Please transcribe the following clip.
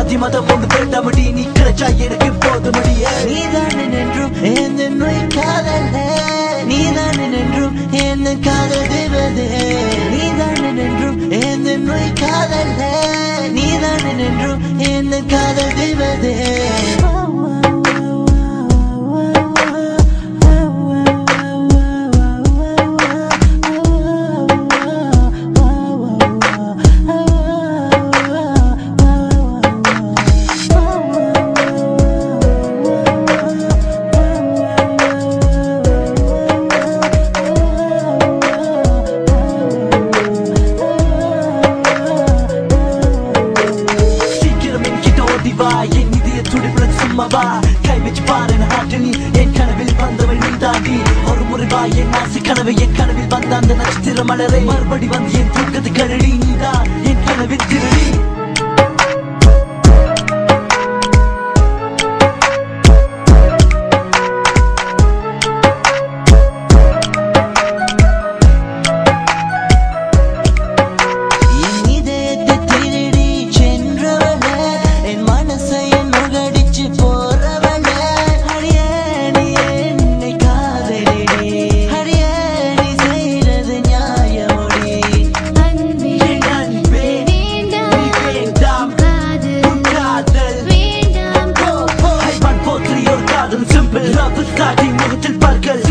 ஜாதி மதம் ஒன்று வேண்டாமடி நீ கிடைச்சா எனக்கு போதுமடியே நீதானே நின்றும் என்னை காதல நீதானே நின்றும் என்ன காதல் தேவதே நீதானே நின்றும் என்னை காதல நீதானே நின்றும் என்ன காதல் தேவதே சீக்கிரம் என்கிட்ட ஓடி வா என் இதய துடிப்புல சும்மா வா கை வச்சு பாரு என் heart நீ என் கனவில் வந்தவள் நீ தாண்டி ஒரு முறை வா என் ஆசை கனவு என் கனவில் வந்த அந்த நட்சத்திர மலரை மறுபடி வந்து என் தூக்கத்து கரடி நீதான் என் கனவில் திருடி என் இதயத்தை திருடி சென்றவள என் மனசை நுகடிச்சு போறவள அடியே நீ என்னை காதலிடி அடியே நீ செய்யறது நியாயமுடி அன்பே என் அன்பே நீ வேண்டாம் வேண்டாம் காதல் உன் காதல் வேண்டாம் ஹைவான் போற்றி ஒரு காதல் சிம்பிள் லவ் ஸ்டார்டிங் முகத்தில் பற்கள்